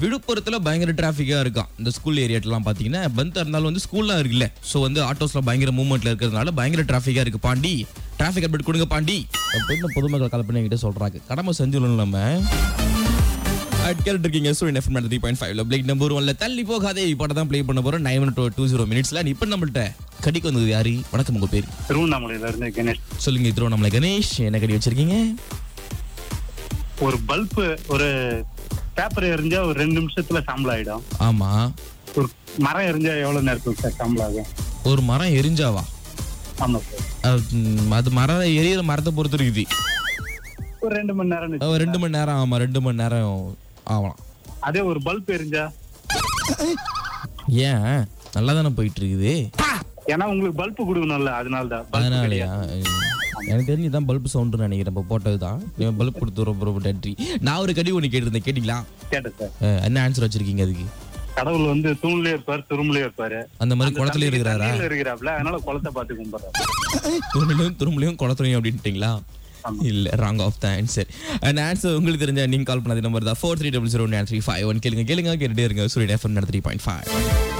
விழுப்புரத்துல பயங்கர டிராஃபிக்கா இருக்கான் இந்த ஸ்கூல் ஏரியாட்டெல்லாம் பாத்தீங்கன்னா பந்த் இருந்தாலும் வந்து ஸ்கூல்லாம் இருக்குல்ல சோ வந்து ஆட்டோஸ்ல பயங்கர மூவ்மெண்ட்ல இருக்கிறதுனால பயங்கர டிராஃபிக்கா இருக்கு பாண்டி டிராஃபிக் அப்டேட் கொடுங்க பாண்டி அப்படின்னு பொதுமக்கள் கால் பண்ணி என்கிட்ட சொல்றாங்க கடமை செஞ்சிடணும் நம்ம கேட்டு இருக்கீங்க சூரியன் எஃப்எம் த்ரீ பாயிண்ட் ஃபைவ்ல பிளேக் நம்பர் ஒன்ல தள்ளி போகாதே இப்போ தான் ப்ளே பண்ண போறோம் நைன் டூ டூ ஜீரோ மினிட்ஸ்ல இப்போ நம்மள்ட்ட கடிக்கு வந்தது யாரு வணக்கம் உங்க பேர் திருவண்ணாமலையில இருந்து கணேஷ் சொல்லுங்க திருவண்ணாமலை கணேஷ் என்ன கடி வச்சிருக்கீங்க ஒரு பல்பு ஒரு பேப்பர் எரிஞ்சா ஒரு ரெண்டு நிமிஷத்துல சாம்பல் ஆயிடும் ஆமா ஒரு மரம் எரிஞ்சா எவ்வளவு நேரத்துக்கு சார் சாம்பல் ஆகும் ஒரு மரம் எரிஞ்சாவா ஆமா சார் அது, ம், அது மரம் எரியிற மரத்தை பொறுத்து இருக்குது ஒரு ரெண்டு மணி நேரம் அஹ், ரெண்டு மணி நேரம் ஆமா ரெண்டு மணி நேரம் ஆகலாம் அதே ஒரு பல்ப் எரிஞ்சா ஏன் நல்லா தானே போயிட்டு இருக்குது ஏன்னா உங்களுக்கு பல்ப் கொடுக்கணும்ல அதனால தான் bulb அதனாலயா கிடையாது. ம், எனக்கு தெரிஞ்சு தான் பல்ப் சவுண்டு நினைக்கிறேன் இப்போ போட்டது தான் பல்ப் கொடுத்து ரொம்ப ரொம்ப நன்றி நான் ஒரு கடி ஒன்று கேட்டிருந்தேன் கேட்டிங்களா கேட்டேன் சார் அஹ், என்ன ஆன்சர் வச்சிருக்கீங்க அதுக்கு கடவுள் வந்து தூண்லயே இருப்பாரு துரும்புலயே இருப்பாரு அந்த மாதிரி அந்த குளத்துல தம்பி இருக்கிறாரா தண்ணியில இருக்கிறாப்ல அதனால குளத்தை பார்த்து கும்பிடுறாரு துரும்புலையும் துரும்புலையும் குளத்துலையும் அப்படின்ட்டீங்களா ஆமா. இல்ல wrong of the answer and answer உங்களுக்கு தெரிஞ்ச நீங்க கால் பண்ணாத நம்பர் தான் four three double zero nine three five one கேளுங்க கேளுங்க கேட்டுட்டே இருங்க சூரியன் எஃப்எம் த்ரீ பாயிண்ட் ஃபைவ்